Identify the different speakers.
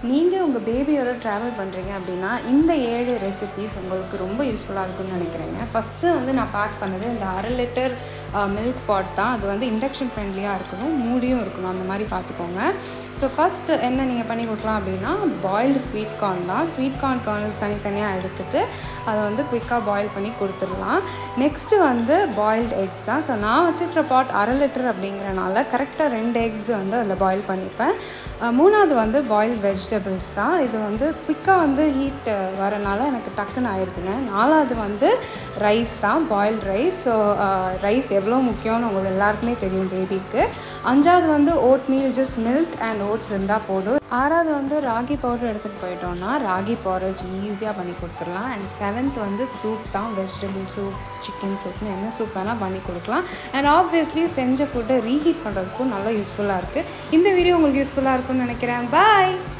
Speaker 1: நீங்கள் உங்கள் பேபியோட ட்ராவல் பண்ணுறீங்க அப்படின்னா இந்த ஏழு ரெசிபீஸ் உங்களுக்கு ரொம்ப யூஸ்ஃபுல்லாக இருக்கும்னு நினைக்கிறேங்க ஃபஸ்ட்டு வந்து நான் பேக் பண்ணது இந்த அரை லிட்டர் மில்க் பாட் தான் அது வந்து இண்டக்ஷன் ஃப்ரெண்ட்லியாக இருக்கணும் மூடியும் இருக்கணும் அந்த மாதிரி பார்த்துக்கோங்க ஸோ ஃபஸ்ட்டு என்ன நீங்கள் பண்ணி கொடுக்கலாம் அப்படின்னா பாயில்டு ஸ்வீட் கார்ன் தான் ஸ்வீட் கார்ன் கர்னல்ஸ் தனித்தனியாக எடுத்துகிட்டு அதை வந்து குயிக்காக பாயில் பண்ணி கொடுத்துடலாம் நெக்ஸ்ட்டு வந்து பாயில்டு எக்ஸ் தான் ஸோ நான் வச்சுருக்கிற பாட் அரை லிட்டர் அப்படிங்கிறனால கரெக்டாக ரெண்டு எக்ஸ் வந்து அதில் பாயில் பண்ணிப்பேன் அஹ் மூணாவது வந்து பாயில்டு வெஜிடபிள்ஸ் தான் இது வந்து குயிக்காக வந்து ஹீட் வரனால எனக்கு டக்குன்னு ஆயிடுதுங்க நாலாவது வந்து ரைஸ் தான் பாயில்டு ரைஸ் ஸோ ரைஸ் எவ்வளோ முக்கியம்னு உங்களுக்கு எல்லாருக்குமே தெரியும் பேபிக்கு அஞ்சாவது வந்து oatmeal just milk and oats இருந்தால் போதும் ஆறாவது வந்து ராகி பவுடர் எடுத்துகிட்டு போயிட்டோம்னா ராகி பாரேஜ் ஈஸியாக பண்ணி கொடுத்துடலாம் அண்ட் செவன்த் வந்து சூப் தான் வெஜிடபிள் சூப் சிக்கன் சூப்னு என்ன சூப் வேணால் பண்ணி கொடுக்கலாம் அண்ட் ஆப்வியஸ்லி செஞ்ச ஃபுட்டை ரீஹீட் பண்ணுறதுக்கும் நல்லா யூஸ்ஃபுல்லாக இருக்குது இந்த வீடியோ உங்களுக்கு யூஸ்ஃபுல்லாக இருக்கும்னு நினைக்கிறேன் பாய்